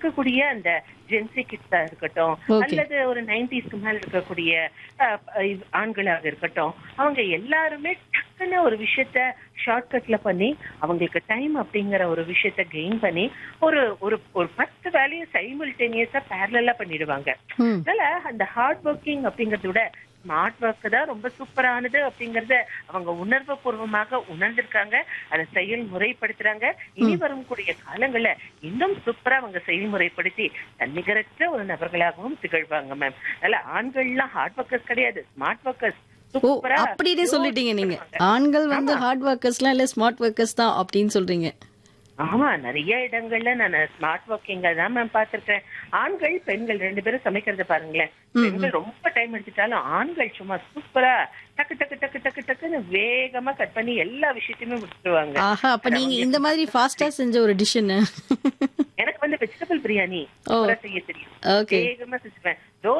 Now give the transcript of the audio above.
இருக்கக்கூடிய அந்த ஜென்சி கிட்ஸா இருக்கட்டும் Okay. அல்லது ஒரு நைன்டிஸ்க்கு மேல இருக்கக்கூடிய அஹ், இது ஆண்களாக இருக்கட்டும் அவங்க எல்லாருமே டக்குன்னு ஒரு விஷயத்த ஷார்ட்கட்ல பண்ணி அவங்களுக்கு டைம் அப்படிங்கிற ஒரு விஷயத்த கெயின் பண்ணி ஒரு ஒரு ஒரு பத்து வேலையை சைமில்டேனியஸா பேரலா பண்ணிடுவாங்க ம் அதனால அந்த ஹார்ட் ஒர்க்கிங் அப்படிங்கறத விட ஸ்மார்ட் ஒர்க் தான் ரொம்ப சூப்பரானது அப்படிங்கறத அவங்க உணர்வு பூர்வமாக உணர்ந்திருக்காங்க அதை செயல்முறைப்படுத்துறாங்க இனி வரக்கூடிய காலங்கள்ல இன்னும் சூப்பரா அவங்க செயல்முறைப்படுத்தி தன்னிகரற்ற ஒரு நபர்களாகவும் திகழ்வாங்க மேம் அதனால ஆண்கள்லாம் ஹார்ட் ஒர்க்கர்ஸ் கிடையாது ஸ்மார்ட் ஒர்க்கர்ஸ் ஓ அப்படியே சொல்லிட்டீங்க நீங்க ஆண்கள் வந்து ஹார்ட் ஒர்க்கர்ஸ்லாம் இல்ல ஸ்மார்ட் ஒர்க்கர்ஸ் தான் அப்படின்னு சொல்றீங்க ஆமா நிறைய இடங்கள்ல நான் ஸ்மார்ட் ஒர்க்கிங்க தான் மேம் பார்த்திருக்கேன் ஆண்கள் பெண்கள் ரெண்டு பேரும் சமைக்கிறத பாருங்களேன் பெண்கள் ரொம்ப டைம் எடுத்துட்டாலும் ஆண்கள் சும்மா சூப்பரா டக்கு டக்கு டக்கு டக்கு டக்குன்னு வேகமா கட் பண்ணி எல்லா விஷயத்தையுமே முடிச்சிருவாங்க ஆஹா அப்ப நீங்க இந்த மாதிரி ஃபாஸ்டா செஞ்ச ஒரு டிஷ் என்ன எனக்கு வந்து வெஜிடபிள் பிரியாணி ஓ. சூப்பரா செய்ய தெரியும் ஓகே வேகமா செஞ்சுவேன்